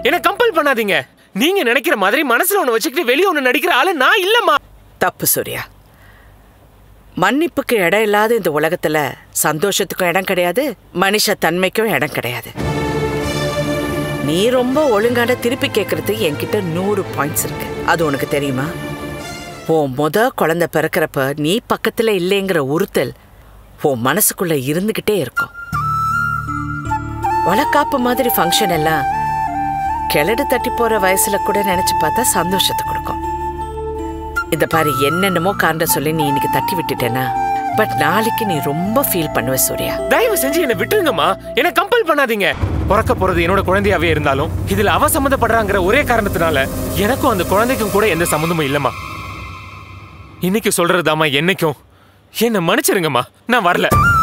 என்ன கம்பல் பண்ணாதீங்க நீங்க நினைக்கிற மாதிரி மனசுல ஒண்ணு வச்சுக்கிட்டு வெளிய ஒண்ணு நடிக்கிற ஆளு நான் இல்லம்மா தப்பு சூர்யா மன்னிப்புக்கு இடம் இல்லாத இந்த உலகத்துல சந்தோஷத்துக்கும் இடம் கிடையாது மனுஷ தன்மைக்கும் இடம் கிடையாது நீ ரொம்ப ஒழுங்கான திருப்பி கேட்கறது என்கிட்ட நூறு பாயிண்ட்ஸ் இருக்கு அது உனக்கு தெரியுமா உன் முத குழந்தை பிறக்கிறப்ப நீ பக்கத்துல இல்லைங்கிற உறுத்தல் உன் மனசுக்குள்ள இருந்துகிட்டே இருக்கும் வளக்காப்பு மாதிரி ஃபங்க்ஷன் எல்லாம் கிளடு தட்டி போற வயசுல கூட நினைச்சு பார்த்தா சந்தோஷத்தை கொடுக்கும் இத பாரு என்னென்னமோ காரணம் சொல்லி நீ இன்னைக்கு தட்டி விட்டுட்டேனா பட் நாளைக்கு நீ ரொம்ப ஃபீல் பண்ணுவ சூர்யா தயவு செஞ்சு என்ன விட்டுருங்கம்மா என்ன கம்பல் பண்ணாதீங்க பிறக்க போறது என்னோட குழந்தையாவே இருந்தாலும் இதுல அவ சம்மந்தப்படுறாங்கிற ஒரே காரணத்தினால எனக்கும் அந்த குழந்தைக்கும் கூட எந்த சம்மந்தமும் இல்லம்மா இன்னைக்கு சொல்றதுதாம்மா என்னைக்கும் என்ன மன்னிச்சிருங்கம்மா நான் வரல